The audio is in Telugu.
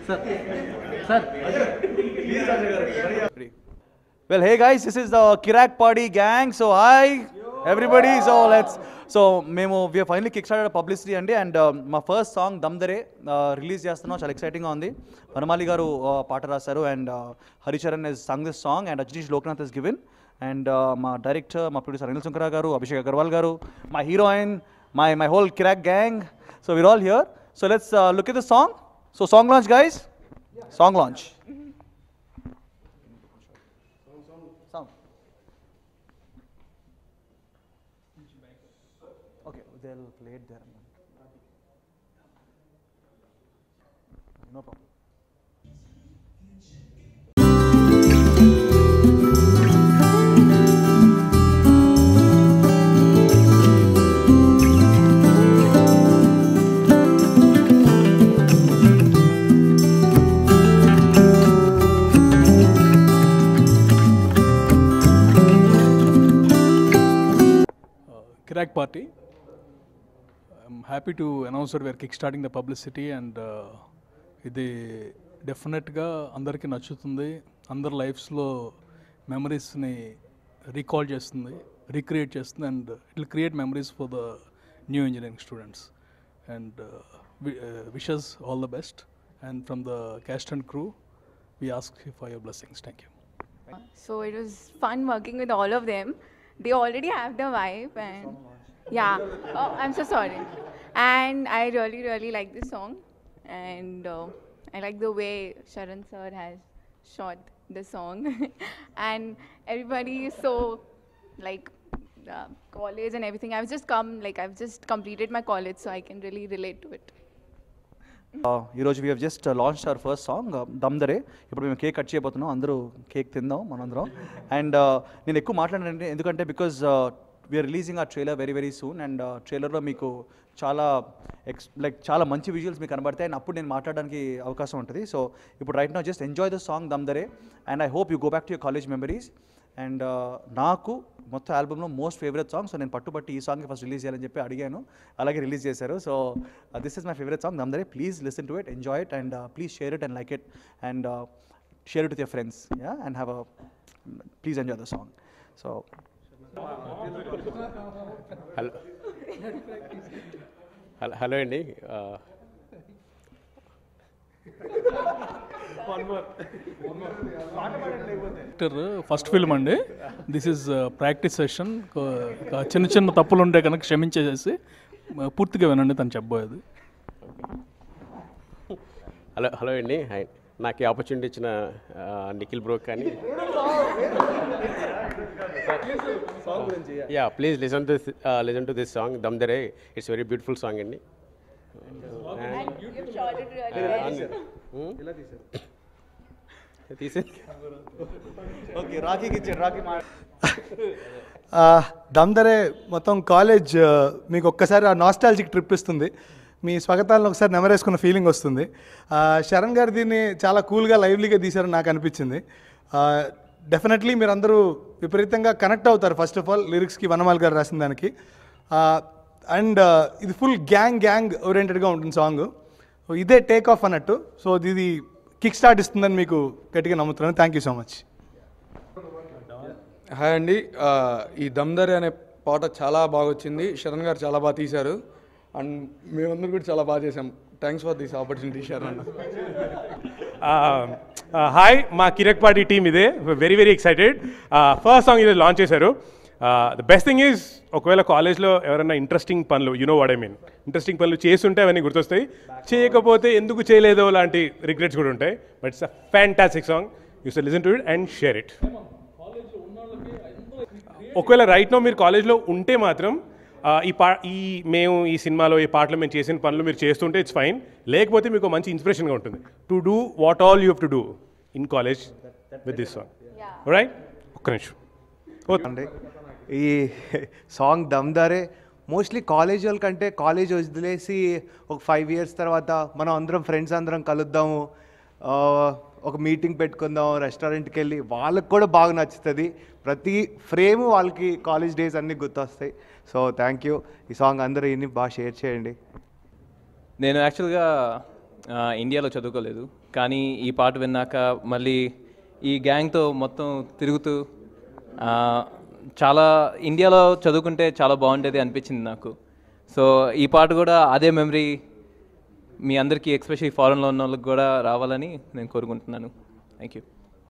Well, hey guys, this is the Kirak Party gang. So hi, everybody. So let's. So మేము we finally kick start publicity అండి అండ్ మా ఫస్ట్ సాంగ్ దమ్దరే రిలీజ్ చేస్తున్నాం చాలా ఎక్సైటింగ్గా ఉంది వనమాలి గారు uh, పాట రాశారు and Haricharan is sung this song and Ajaneesh Loknath is given and మా డైరెక్టర్ మా ప్రొడ్యూసర్ అనిల్ శంకర గారు అభిషేక్ అగర్వాల్ గారు మా heroine my my whole Kirrak gang so we're all here so let's look at the song so song launch guys song launch Sound. Okay, they'll play it there. No problem. Kirak Party. I'm happy to announce that we are kickstarting the publicity and uh, ఇది డెఫినెట్గా అందరికీ నచ్చుతుంది అందరి లైఫ్స్లో మెమరీస్ని రీకాల్ చేస్తుంది రీక్రియేట్ చేస్తుంది and it will create memories for the new engineering students and wishes all the best and from the cast and crew we ask for your blessings thank you So it was fun working with all of them. They already have the vibe, and yeah. Oh, I'm so sorry. And I really, really like this song, and uh, I like the way Sharan sir has shot the song, and everybody is so like uh, college and everything. I've just come, like I've just completed my college, so I can really relate to it. Uh, ఈరోజు we have just launch our first song Damdare ఇప్పుడు మేము కేక్ కట్ చేయబోతున్నాం అందరూ కేక్ తిందాం మనందరం అండ్ నేను ఎక్కువ మాట్లాడానంటే ఎందుకంటే బికాజ్ వీఆర్ రిలీజింగ్ ఆ trailer very very soon and ట్రైలర్లో మీకు చాలా ఎక్స్ లైక్ చాలా మంచి విజువల్స్ మీకు కనబడతాయి అండ్ అప్పుడు నేను మాట్లాడడానికి అవకాశం ఉంటుంది సో ఇప్పుడు right now just enjoy the song Damdare and I hope you go back to your college memories and నాకు మొత్తం ఆల్బమ్లో మోస్ట్ ఫేవరెట్ సాంగ్ సో నేను పట్టుబట్టి ఈ సాంగ్ ఫస్ట్ రిలీజ్ చేయాలని చెప్పి అడిగాను అలాగే రిలీజ్ చేశారు so this is my favourite song Damdare please listen to it enjoy it and please share it and like it and share it with your friends yeah and have a please enjoy the song so hello hello hello అండి ఆ, డైరెక్టర్ ఫస్ట్ ఫిల్మ్ అండి దిస్ ఈజ్ ప్రాక్టీస్ సెషన్ చిన్న చిన్న తప్పులు ఉంటే కనుక క్షమించేసేసి uh, పూర్తిగా వినండి తను చెప్పబోయేది హలో హలో అండి హాయ్ నాకు ఈ ఆపర్చునిటీ ఇచ్చిన ఆ, నిఖిల్ బ్రో కానీ yeah please listen to listen to this song Damdare it's very beautiful song అండి You've shot it really తీసే ఓకే రాఖీకి ఇచ్చాడు రాఖీ మా ఆ, దమ్దరే మొత్తం కాలేజ్ ఆ, మీకు ఒక్కసారి ఆ నాస్టాలజిక్ ట్రిప్ ఇస్తుంది మీ స్వాగతాలను ఒకసారి నెమరేసుకున్న ఫీలింగ్ వస్తుంది ఆ, శరణ్ గారు దీన్ని చాలా కూల్గా లైవ్లీగా తీశారని నాకు అనిపించింది డెఫినెట్లీ మీరందరూ విపరీతంగా కనెక్ట్ అవుతారు ఫస్ట్ ఆఫ్ ఆల్ లిరిక్స్కి వనమాల్ గారు రాసిన దానికి అండ్ ఇది ఫుల్ గ్యాంగ్ గ్యాంగ్ ఓరియంటెడ్గా ఉంటుంది సాంగ్ ఇదే టేక్ ఆఫ్ అన్నట్టు సో ఇది కిక్ స్టార్ట్ ఇస్తుందని మీకు గట్టిగా నమ్ముతున్నాను thank you so much hi అండి ఆ, ఈ దమ్దరి అనే పాట చాలా బాగా వచ్చింది శరణ్ గారు చాలా బాగా తీశారు అండ్ మేమందరం కూడా చాలా బాగా చేసాం thanks for this opportunity Sharan అన్న హాయ్ మా కిరక్ పార్టీ టీమ్ ఇదే very very excited first song ఇది లాంచ్ చేశారు ద బెస్ట్ థింగ్ ఈజ్ ఒకవేళ కాలేజ్లో ఎవరైనా ఇంట్రెస్టింగ్ పనులు you know what I mean interesting పనులు చేస్తుంటే అవన్నీ గుర్తొస్తాయి చేయకపోతే ఎందుకు చేయలేదో లాంటి రిగ్రెట్స్ కూడా ఉంటాయి but it's a fantastic song you so listen to it and share it ఒకవేళ రైట్ నో మీరు కాలేజ్లో ఉంటే మాత్రం ఆ, ఈ పా ఈ మేము ఈ సినిమాలో ఈ పాటలో మేము చేసిన పనులు మీరు చేస్తుంటే ఇట్స్ ఫైన్ లేకపోతే మీకు ఒక మంచి ఇన్స్పిరేషన్గా ఉంటుంది to do what all you have to do in college with this song right ఒక్క నిమిషం అండి ఈ సాంగ్ దమ్దారే మోస్ట్లీ కాలేజ్ వాళ్ళకంటే కాలేజ్ వదిలేసి ఒక ఫైవ్ ఇయర్స్ తర్వాత మనం అందరం ఫ్రెండ్స్ అందరం కలుద్దాము ఆ, ఒక మీటింగ్ పెట్టుకుందాం రెస్టారెంట్కి వెళ్ళి వాళ్ళకి కూడా బాగా నచ్చుతుంది ప్రతి ఫ్రేమ్ వాళ్ళకి కాలేజ్ డేస్ అన్నీ గుర్తొస్తాయి సో థ్యాంక్ యూ ఈ సాంగ్ అందరూ ఇన్ని బాగా షేర్ చేయండి నేను యాక్చువల్గా ఆ, ఇండియాలో చదువుకోలేదు కానీ ఈ పాట విన్నాక మళ్ళీ ఈ గ్యాంగ్తో మొత్తం తిరుగుతూ ఆ, చాలా ఇండియాలో చదువుకుంటే చాలా బాగుండేది అనిపించింది నాకు సో ఈ పాట కూడా అదే మెమరీ మీ అందరికీ ఎక్స్పెషల్లీ ఫారెన్లో ఉన్న వాళ్ళకి కూడా రావాలని నేను కోరుకుంటున్నాను థ్యాంక్ యూ